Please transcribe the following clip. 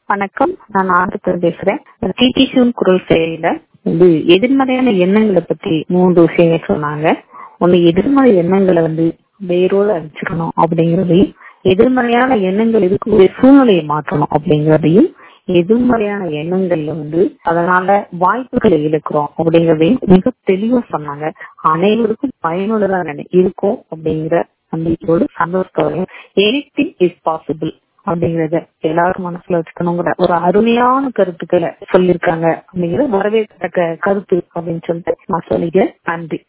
வணக்கம் நான் ஆண்டத்தர் பேசுறேன் டிடிசியூன் குரல் செயலில வந்து எதிர்மறையான எண்ணங்களை பத்தி மூன்று விஷயங்கள் சொன்னாங்க ஒண்ணு எதிர்மறை எண்ணங்களை வந்து வேரோட அழிச்சுக்கணும் அப்படிங்கறதையும் எதிர்மறையான எண்ணங்கள் இருக்கக்கூடிய சூழ்நிலையை மாற்றணும் அப்படிங்கறதையும் எதிர்மறையான எண்ணங்கள்ல வந்து அதனால வாய்ப்புகளை இழக்கிறோம் அப்படிங்கறதையும் மிக தெளிவா சொன்னாங்க அனைவருக்கும் பயனுள்ளதா நினை- இருக்கும் அப்படிங்கிற நம்பிக்கையோடு சந்தோஷத்தோடையும் எனிதிங் இஸ் பாசிபிள் அப்படிங்கறத எல்லாரும் மனசுல வச்சுக்கணுங்கிற ஒரு அருமையான கருத்துக்களை சொல்லியிருக்காங்க அப்படிங்கிற வரவேற்கத்தக்க கருத்து அப்படின்னு சொல்லிட்டு நான் சொல்லிக்கிறேன் நன்றி